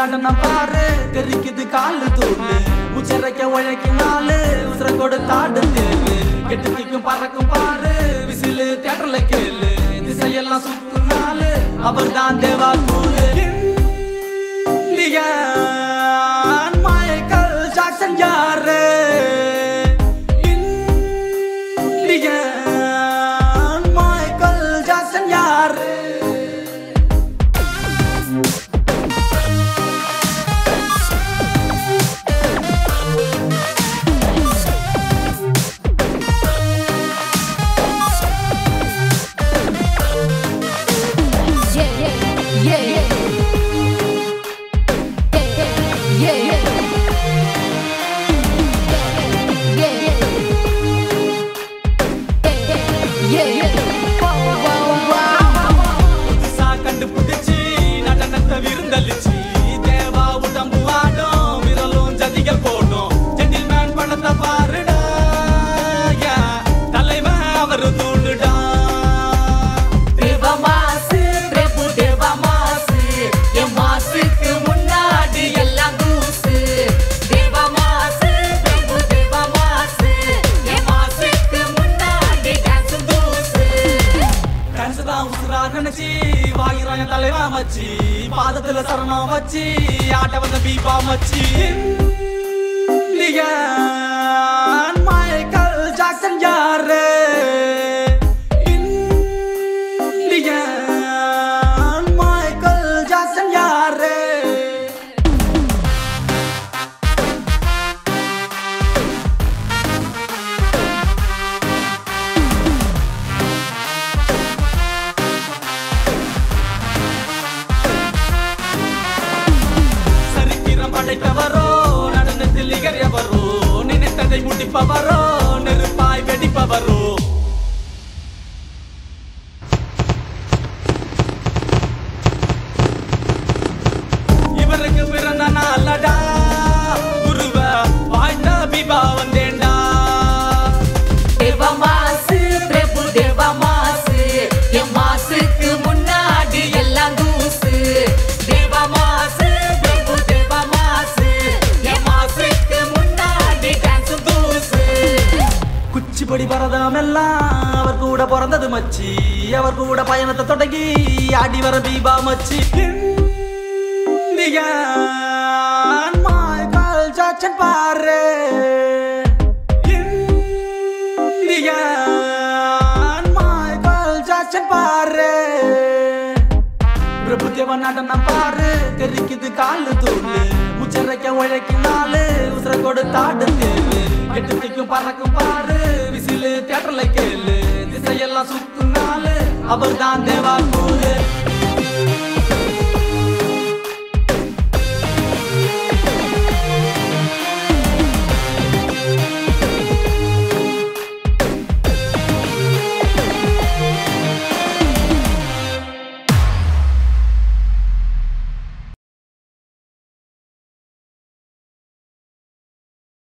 நடனம் பாரு தெரிக்குது காலு தூளு உச்சரைக்க உழைக்கும் நாளு உசுர கொடுத்தாடு தேரு கெட்டு திக்கும் பறக்கும் பாரு விசிலு தேட்டர்ல கேளு திசையெல்லாம் சுத்தும் நாளு அவர் தான் Deva cool Indian Michael Jackson யாரு இந்தியன் மைக்கேல் ஜாக்சன் யாரு Yeah, yeah, yeah, yeah. Yeah, yeah, yeah. Yeah, yeah. Yeah, yeah. Wow, wow, wow. புதுசா கண்டுபிடிச்சு நடனத்தை விருந்தளிச்சு தேவா உடம்பு ஆடும் விரலும் ஜதிகள் போடும் ஜென்டில்மேன் படத்தை பாருடா Yeah, தலைவன் அவரு தூண்டுடா தேவமாசு, பிரபு தேவமாசு. என் மாசுக்கு முன்னாடி எல்லாம் தூசு. தேவமாசு, பிரபு தேவமாசு. என் மாசுக்கு முன்னாடி dance தூசு. டான்ஸ் தான் உசுரா நினைச்சு வாயிரம் தலைவா மச்சி பாதத்துல சரணம் வச்சு ஆட்ட வந்த பீபா மச்சி இந்தியன் மைக்கேல் ஜாக்சன் யாரு இந்தியன் மைக்கேல் ஜாக்சன் யாரு சரித்திரம் படைத்தவரோ நடனத்தில் நிகழ்யவரோ நினைத்ததை முடிப்பவரோ நெருப்பாய் வெடிப்பவரோ இவருக்கு பிறந்த நாளடா குருவ வாழ்ந்த பிபா வந்தேன்டா தேவமாசு, பிரபு தேவமாசு. என் மாசுக்கு முன்னாடி எல்லாம் தூசு. தேவமாசு, பிரபு தேவமாசு. என் மாசுக்கு முன்னாடி dance தூசு. குச்சிப்படி பரதமெல்லாம் அவர் கூட பிறந்தது மச்சி அவர் கூட பயணத்தை தொடங்கி ஆடி வர பீபா மச்சி இந்தியன் மைக்கேல் ஜாக்சன் பாரு இந்தியன் மைக்கேல் ஜாக்சன் பாரு பிரபுதேவ நடனம் பாரு தெரிக்குது காலு தூளு உச்சரைக்க உழைக்கும் நாளு உசுர கொடுத்தாடு தேரு கெட்டு திக்கும் பறக்கும் பாரு விசிலு தேட்டர்ல கேளு திசையெல்லாம் சுத்தும் நாளு அவர் தான் தேவா கூலு